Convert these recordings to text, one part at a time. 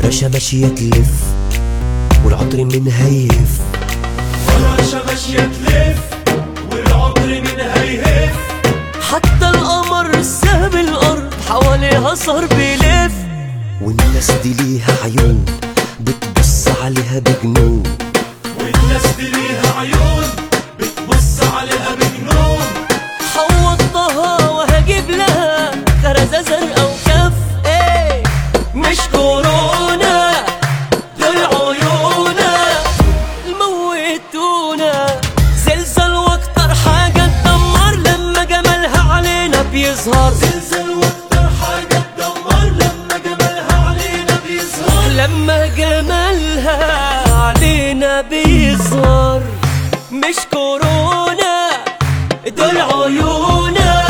فراشة ماشية تلف والعطر منها يهف فراشة ماشية تلف والعطر منها يهف حتى القمر ساب الأرض حواليها صار بيلف والناس دي ليها عيون بتبص عليها بجنون والناس دي ليها عيون بتبص عليها بجنون حوضتها وهجيب لها خرزة زرقاء وكف ايه مش كورونا دول عيونا موتونا زلزال واكتر حاجة تدمر لما جمالها علينا بيظهر زلزال واكتر حاجة تدمر لما جمالها علينا بيظهر لما جمالها علينا بيظهر مش كورونا دول عيونا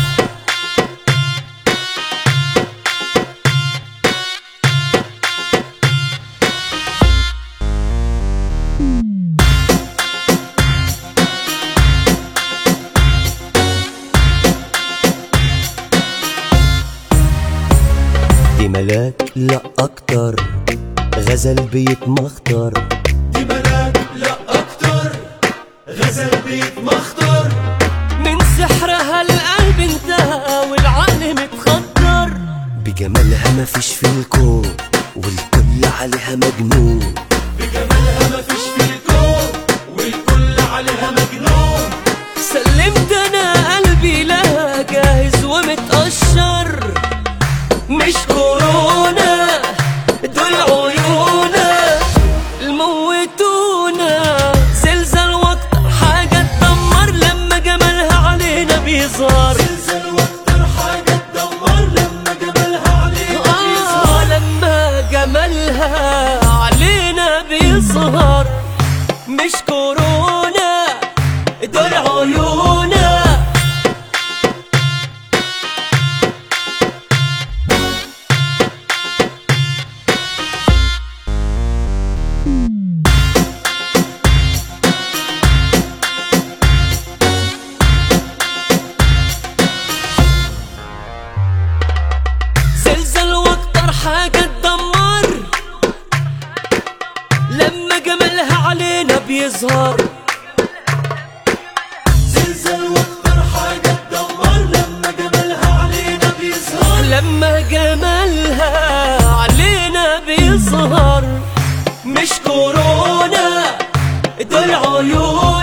دي ملاك لا اكتر غزل بيتمخطر دي ملاك لا أكتر غزل بيتمخطر من سحرها القلب انتهى والعقل متخدر بجمالها مفيش في الكون والكل عليها مجنون بجمالها مفيش في الكون والكل عليها مجنون سلمت انا قلبي لها جاهز ومتقشر مش كورونا دول عيونا الموتونا زلزال واكتر حاجة تدمر لما جمالها علينا بيظهر زلزال واكتر حاجة تدمر لما جمالها علينا بيظهر آه لما جمالها علينا بيظهر مش كورونا دول عيونا زلزال واكتر حاجة تدمر لما جمالها علينا بيظهر زلزال واكتر حاجة تدمر لما جمالها علينا بيظهر لما جمالها علينا بيظهر مش كورونا دول عيون